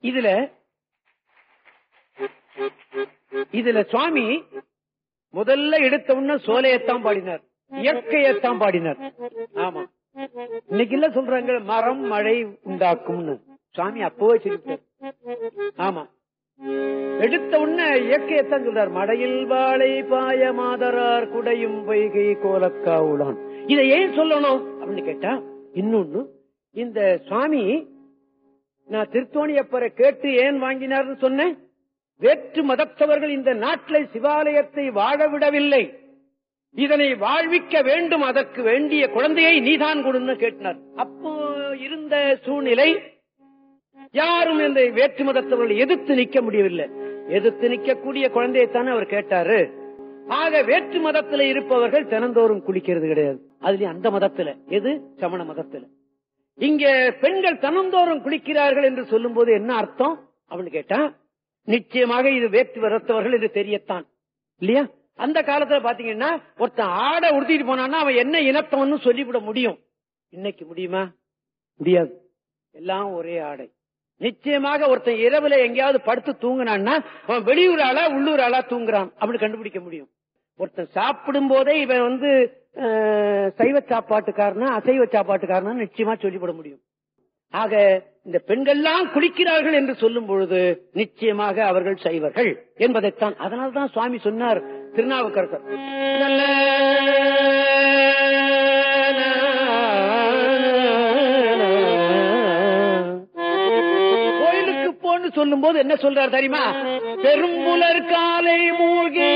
இதுல இதுல சுவாமி முதல்ல எடுத்த உடனே சோலையத்தான் பாடினார் இயற்கையத்தான் பாடினார் ஆமா இன்னைக்கு இல்ல சொல்றாங்க மரம் மழை உண்டாக்கும்னு சுவாமி அப்பவே சொல்லிட்டார் ஆமா எடுத்த உடனே இயற்கையத்தான் சொல்றார் மடையில் வாழை பாய மாதரார் குடையும் வைகை கோலக்காவுளான் இதை ஏன் சொல்லணும் அப்படின்னு கேட்டா இன்னொன்னு இந்த சுவாமி நான் திருத்தோணியப்பரை கேட்டு ஏன் வாங்கினார்னு சொன்னேன் வேற்று மதத்தவர்கள் இந்த நாட்டில் சிவாலயத்தை வாழ விடவில்லை இதனை வாழ்விக்க வேண்டும் அதற்கு வேண்டிய குழந்தையை நீதான் கொடுன்னு கேட்டினார் அப்போ இருந்த சூழ்நிலை யாரும் இந்த வேற்று மதத்தவர்கள் எதிர்த்து நிக்க முடியவில்லை எதிர்த்து நிக்கக்கூடிய குழந்தையைத்தானே அவர் கேட்டாரு ஆக வேற்று மதத்துல இருப்பவர்கள் தினந்தோறும் குளிக்கிறது கிடையாது அதுலயும் அந்த மதத்துல எது சமண மதத்துல இங்க பெண்கள் தினந்தோறும் குளிக்கிறார்கள் என்று சொல்லும் போது என்ன அர்த்தம் அப்படின்னு கேட்டா நிச்சயமாக இது வேற்று மதத்தவர்கள் என்று தெரியத்தான் இல்லையா அந்த காலத்துல பாத்தீங்கன்னா ஒருத்தன் ஆடை உடுத்திட்டு போனான்னா அவன் என்ன இனத்தவன்னு சொல்லிவிட முடியும் இன்னைக்கு முடியுமா முடியாது எல்லாம் ஒரே ஆடை நிச்சயமாக ஒருத்தன் இரவுல எங்கேயாவது படுத்து தூங்கினான்னா அவன் வெளியூர் ஆளா உள்ளூர் ஆளா தூங்குறான் அப்படி கண்டுபிடிக்க முடியும் ஒருத்தன் சாப்பிடும் போதே இவன் வந்து அஹ், சைவ சாப்பாட்டுக்காரனா அசைவ சாப்பாட்டுக்காரனா நிச்சயமா சொல்லிவிட முடியும் ஆக இந்த பெண்கள்லாம் குளிக்கிறார்கள் என்று சொல்லும் பொழுது நிச்சயமாக அவர்கள் சைவர்கள் என்பதைத்தான் அதனால்தான் சுவாமி சொன்னார் திருநாவுக்கரசர் கோயிலுக்கு போன்னு சொல்லும் போது என்ன சொல்றார் தெரியுமா பெரும்புலர் காலை மூழ்கி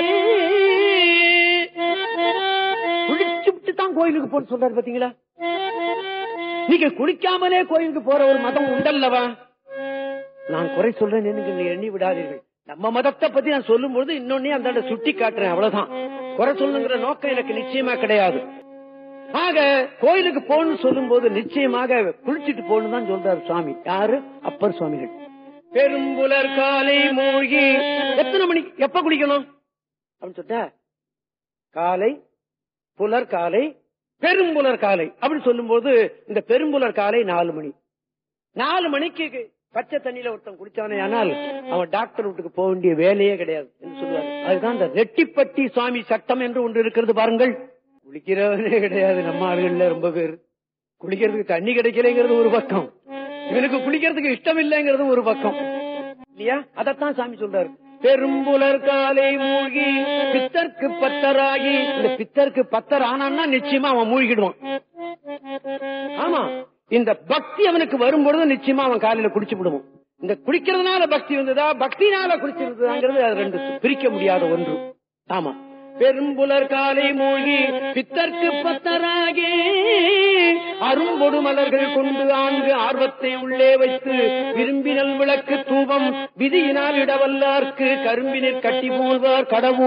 குளிச்சு விட்டு தான் கோயிலுக்கு போன்னு சொல்றாரு பாத்தீங்களா நீங்க குளிக்காமலே கோயிலுக்கு போற ஒரு மதம் உண்டல்லவா நான் குறை சொல்றேன் எனக்கு நீங்க எண்ணி விடாதீர்கள் நம்ம மதத்தை பத்தி நான் சொல்லும் பொழுது இன்னொன்னே அந்த சுட்டி காட்டுறேன் அவ்வளவுதான் குறை சொல்லுங்கிற நோக்கம் எனக்கு நிச்சயமா கிடையாது ஆக கோயிலுக்கு போகணும்னு சொல்லும் போது நிச்சயமாக குளிச்சிட்டு போகணும் தான் சொல்றாரு சுவாமி யாரு அப்பர் சுவாமிகள் பெரும்புலர் காலை மூழ்கி எத்தனை மணிக்கு எப்ப குளிக்கணும் அப்படின்னு சொல்லிட்டா காலை புலர் காலை பெரும்புலர் காலை அப்படின்னு சொல்லும்போது இந்த பெரும்புலர் காலை நாலு மணி நாலு மணிக்கு பச்சை தண்ணியில ஒருத்தன் குடிச்சானே ஆனால் அவன் டாக்டர் வீட்டுக்கு போக வேண்டிய வேலையே கிடையாது என்று சொல்லுவாங்க அதுதான் இந்த ரெட்டிப்பட்டி சுவாமி சட்டம் என்று ஒன்று இருக்கிறது பாருங்கள் குளிக்கிறவனே கிடையாது நம்ம ஆளுகள்ல ரொம்ப பேர் குளிக்கிறதுக்கு தண்ணி கிடைக்கலைங்கிறது ஒரு பக்கம் இவனுக்கு குளிக்கிறதுக்கு இஷ்டம் இல்லைங்கிறது ஒரு பக்கம் இல்லையா அதத்தான் சாமி சொல்றாரு பெரும்புலர் காலை மூழ்கி பித்தர்க்கு பத்தராகி இந்த பித்தர்க்கு பத்தர் ஆனான்னா நிச்சயமா அவன் மூழ்கிடுவான் ஆமா இந்த பக்தி அவனுக்கு வரும்பொழுது நிச்சயமா அவன் காலையில குடிச்சு விடுவான் இந்த குடிக்கிறதுனால பக்தி வந்ததா பக்தினால குடிச்சிருந்ததாங்கிறது அது ரெண்டு பிரிக்க முடியாத ஒன்று ஆமா பெரும்புலர் காலை மூழ்கி பித்தர்க்கு பத்தராகி அரும்பொடு மலர்கள் கொண்டு ஆங்கு ஆர்வத்தை உள்ளே வைத்து விரும்பினல் விளக்கு தூபம் விதியினால் இடவல்லார்க்கு கரும்பினிற் கட்டி போல்வார் கடவுள்